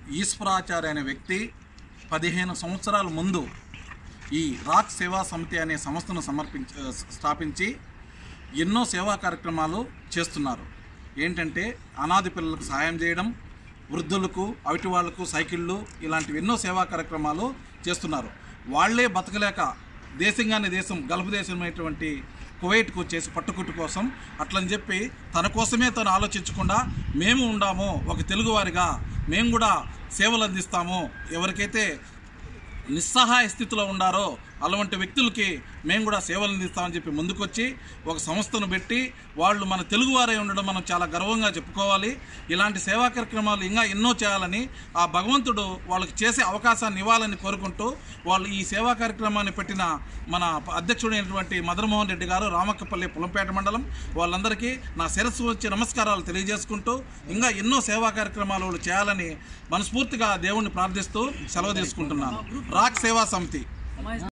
ఈశ్వరాచార్య అనే వ్యక్తి పదిహేను సంవత్సరాల ముందు ఈ రాక్ సేవా సమితి అనే సంస్థను సమర్పించ స్థాపించి ఎన్నో సేవా కార్యక్రమాలు చేస్తున్నారు ఏంటంటే అనాథ పిల్లలకు సహాయం చేయడం వృద్ధులకు అవిటి వాళ్లకు సైకిళ్ళు ఇలాంటివి ఎన్నో సేవా కార్యక్రమాలు చేస్తున్నారు వాళ్ళే బతకలేక దేశంగానే దేశం గల్ఫ్ దేశమైనటువంటి కువైట్కు వచ్చేసి పట్టుకుట్టు కోసం అట్లని చెప్పి తన కోసమే తను ఆలోచించకుండా మేము ఉండాము ఒక తెలుగువారిగా మేము కూడా సేవలు అందిస్తాము ఎవరికైతే నిస్సహాయ స్థితిలో ఉండారో అలాంటి వ్యక్తులకి మేము కూడా సేవలు అందిస్తామని చెప్పి ముందుకొచ్చి ఒక సంస్థను పెట్టి వాళ్ళు మన తెలుగువారై ఉండడం మనం చాలా గర్వంగా చెప్పుకోవాలి ఇలాంటి సేవా కార్యక్రమాలు ఇంకా ఎన్నో చేయాలని ఆ భగవంతుడు వాళ్ళకి చేసే అవకాశాన్ని ఇవ్వాలని కోరుకుంటూ వాళ్ళు ఈ సేవా కార్యక్రమాన్ని పెట్టిన మన అధ్యక్షుడైనటువంటి మదన్మోహన్ రెడ్డి గారు రామక్కపల్లి పులంపేట మండలం వాళ్ళందరికీ నా శిరస్సు వచ్చి నమస్కారాలు తెలియజేసుకుంటూ ఇంకా ఎన్నో సేవా కార్యక్రమాలు వాళ్ళు చేయాలని మనస్ఫూర్తిగా దేవుణ్ణి ప్రార్థిస్తూ సెలవు తీసుకుంటున్నాను రాక్ సేవా సమితి